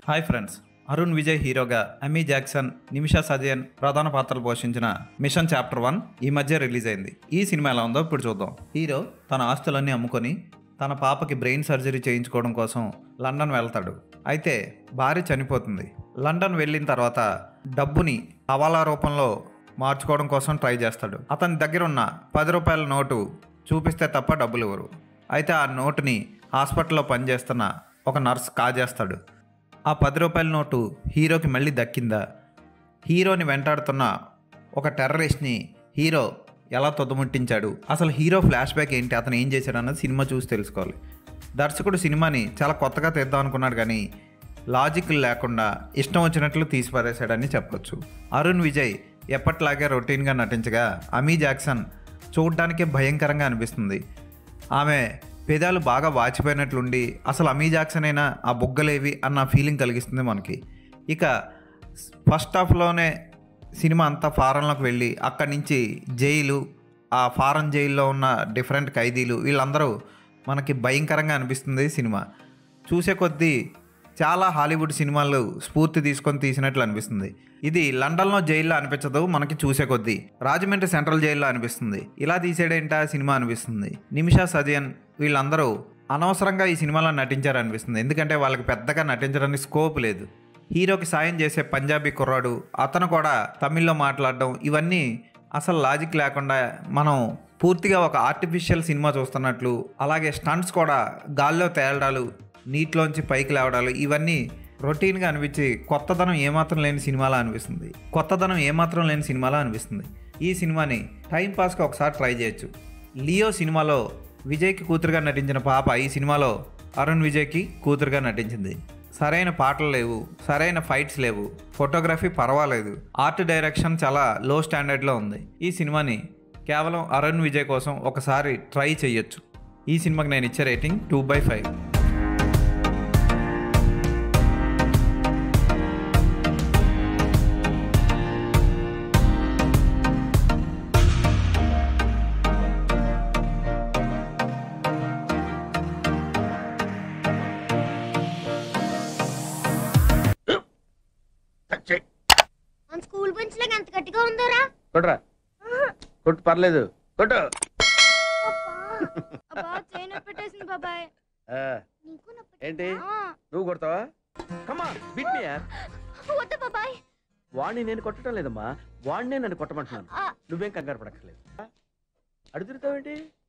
hi friends Arun Vijay హీరోగా Amy Jackson Nimisha సజయన్ ప్రధాన పాత్రలు పోషించిన మిషన్ చాప్టర్ వన్ ఈ మధ్య రిలీజ్ అయింది ఈ సినిమా ఎలా ఉందో ఇప్పుడు చూద్దాం హీరో తన ఆస్తులన్నీ అమ్ముకొని తన పాపకి బ్రెయిన్ సర్జరీ చేయించుకోవడం కోసం లండన్ వెళ్తాడు అయితే భార్య చనిపోతుంది లండన్ వెళ్ళిన తర్వాత డబ్బుని హవాలా రూపంలో మార్చుకోవడం కోసం ట్రై చేస్తాడు అతని దగ్గర ఉన్న పది రూపాయల నోటు చూపిస్తే తప్ప డబ్బులు ఇవ్వరు అయితే ఆ నోటుని హాస్పిటల్లో పనిచేస్తున్న ఒక నర్స్ కాజేస్తాడు ఆ పది రూపాయల నోటు హీరోకి మళ్ళీ దక్కిందా హీరోని వెంటాడుతున్న ఒక టెర్రరిస్ట్ని హీరో ఎలా తుదముట్టించాడు అసలు హీరో ఫ్లాష్ బ్యాక్ ఏంటి అతను ఏం చేశాడు అన్నది సినిమా చూసి తెలుసుకోవాలి దర్శకుడు సినిమాని చాలా కొత్తగా తీద్దాం అనుకున్నాడు కానీ లాజిక్ లేకుండా ఇష్టం వచ్చినట్లు తీసి పారేశాడని చెప్పొచ్చు అరుణ్ విజయ్ ఎప్పట్లాగే రొటీన్గా నటించగా అమీ జాక్సన్ చూడడానికే భయంకరంగా అనిపిస్తుంది ఆమె పెదాలు బాగా వాచిపోయినట్లుండి అసలు అమీ జాక్సన్ అయినా ఆ బుగ్గలేవి అన్న ఫీలింగ్ కలిగిస్తుంది మనకి ఇక ఫస్ట్ హాఫ్లోనే సినిమా అంతా ఫారంలోకి వెళ్ళి అక్కడి నుంచి జైలు ఆ ఫారెన్ జైల్లో ఉన్న డిఫరెంట్ ఖైదీలు వీళ్ళందరూ మనకి భయంకరంగా అనిపిస్తుంది సినిమా చూసే కొద్దీ చాలా హాలీవుడ్ సినిమాలు స్ఫూర్తి తీసుకొని తీసినట్లు అనిపిస్తుంది ఇది లండన్లో జైల్లో అనిపించదు మనకి చూసే కొద్దీ రాజమండ్రి సెంట్రల్ జైల్లో అనిపిస్తుంది ఇలా తీసేడేంటా సినిమా అనిపిస్తుంది నిమిషా సజయన్ వీళ్ళందరూ అనవసరంగా ఈ సినిమాలో నటించారు అనిపిస్తుంది ఎందుకంటే వాళ్ళకి పెద్దగా నటించడానికి స్కోప్ లేదు హీరోకి సాయం చేసే పంజాబీ కుర్రాడు అతను కూడా తమిళ్లో మాట్లాడడం ఇవన్నీ అసలు లాజిక్ లేకుండా మనం పూర్తిగా ఒక ఆర్టిఫిషియల్ సినిమా చూస్తున్నట్లు అలాగే స్టంట్స్ కూడా గాల్లో తేలడాలు నీటిలోంచి పైకి లేవడాలు ఇవన్నీ రొటీన్గా అనిపించి కొత్తదనం ఏమాత్రం లేని సినిమాలా అనిపిస్తుంది కొత్తదనం ఏమాత్రం లేని సినిమాలా అనిపిస్తుంది ఈ సినిమాని టైం పాస్కి ఒకసారి ట్రై చేయొచ్చు లియో సినిమాలో విజయ్కి కూతురుగా నటించిన పాప ఈ సినిమాలో అరుణ్ విజయ్కి కూతురుగా నటించింది సరైన పాటలు లేవు సరైన ఫైట్స్ లేవు ఫోటోగ్రఫీ పర్వాలేదు ఆర్ట్ డైరెక్షన్ చాలా లో స్టాండర్డ్లో ఉంది ఈ సినిమాని కేవలం అరుణ్ విజయ్ కోసం ఒకసారి ట్రై చేయొచ్చు ఈ సినిమాకి నేను ఇచ్చే రేటింగ్ టూ బై ఫైవ్ మన స్కూల్ బెంచ్ లాగా ఎంత గట్టిగా ఉందోరా కొట్రా కొట్టు పర్లేదు కొట్టు అబ్బా చైన్ పెట్టేసింది బాబాయ్ ఆ, నీకు నొప్పి ఏంటి ఆ, నువ్వు కొడతావా కమా బిట్ మీ యార్ వద్దు బాబాయ్ వాడిని నేను కొట్టడం లేదమ్మా వాడినే నన్ను కొట్టమంటున్నాను ఆ, నువ్వేం కంగారు పడక్కర్లేదు అడుగుతావేంటి